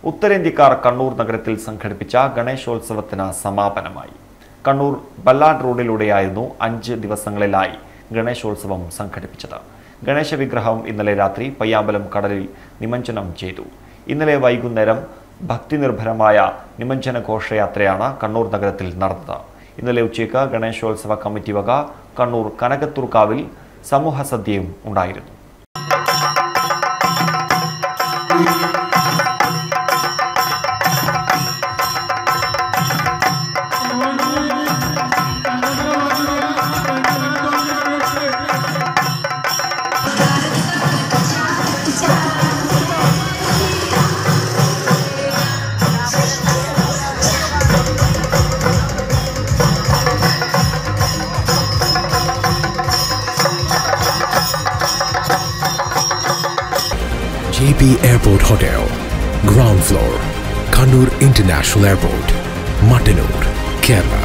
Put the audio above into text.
ഉത്തരേന്ത്യക്കാർ കണ്ണൂർ നഗരത്തിൽ സംഘടിപ്പിച്ച ഗണേശോത്സവത്തിന് സമാപനമായി കണ്ണൂർ ബല്ലാഡ് റോഡിലൂടെയായിരുന്നു അഞ്ച് ദിവസങ്ങളിലായി ഗണേശോത്സവം സംഘടിപ്പിച്ചത് ഗണേശ വിഗ്രഹം ഇന്നലെ രാത്രി പയ്യാമ്പലം കടലിൽ നിമഞ്ജനം ചെയ്തു ഇന്നലെ വൈകുന്നേരം ഭക്തിനിർഭരമായ നിമഞ്ജന ഘോഷയാത്രയാണ് കണ്ണൂർ നഗരത്തിൽ നടന്നത് ഇന്നലെ ഉച്ചയ്ക്ക് ഗണേശോത്സവ കമ്മിറ്റി വക കണ്ണൂർ കനകത്തൂർക്കാവിൽ സമൂഹ സദ്യയും ഉണ്ടായിരുന്നു JP Airport Hotel, ground floor, Kannur International Airport, Mattanur, Kerala.